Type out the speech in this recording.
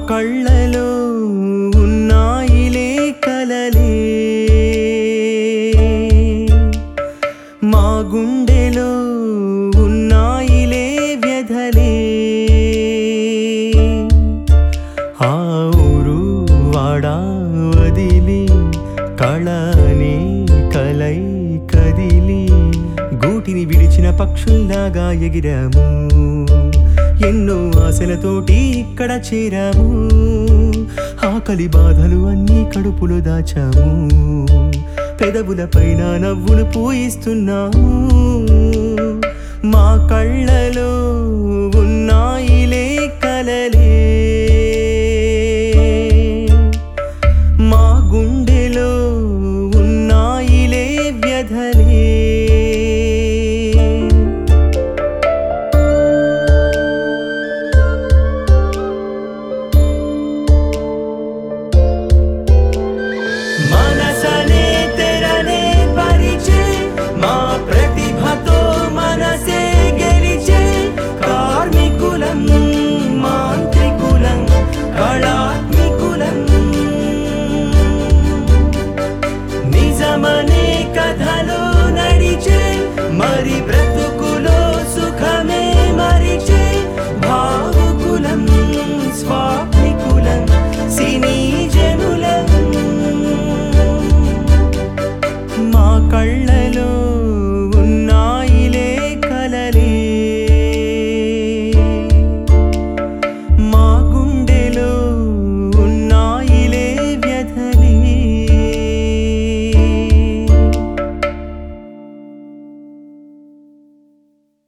కళ్ళలో ఉన్నాయిలే కలలే మా గుండెలో ఉన్నాయిలే వ్యధలే ఆ ఊరు వాడా వదిలి కళని కలై కదిలి గూటిని విడిచిన పక్షుల్లాగా ఎగిరాము ఎన్నో ఆశలతోటి ఇక్కడ చేరాము ఆకలి బాధలు అన్నీ కడుపులో దాచాము పెదవుల పైన నవ్వులు పూయిస్తున్నాము మా కళ్ళలో ఉన్నాయిలే కలలే మా గుండెలో ఉన్నాయిలే వ్యధలే మనసనే తెరనే పరిచే మా ప్రతిభతో మనసే గెలిచే కార్మికులం మాంత్రికులం కళాత్మికులం నిజమనే కథలో నడిచే మరి బ్రతుకులో సుఖమే మరిచే భావుకులం స్వాప్నికులం సినీ జనులం మా కళ్ళ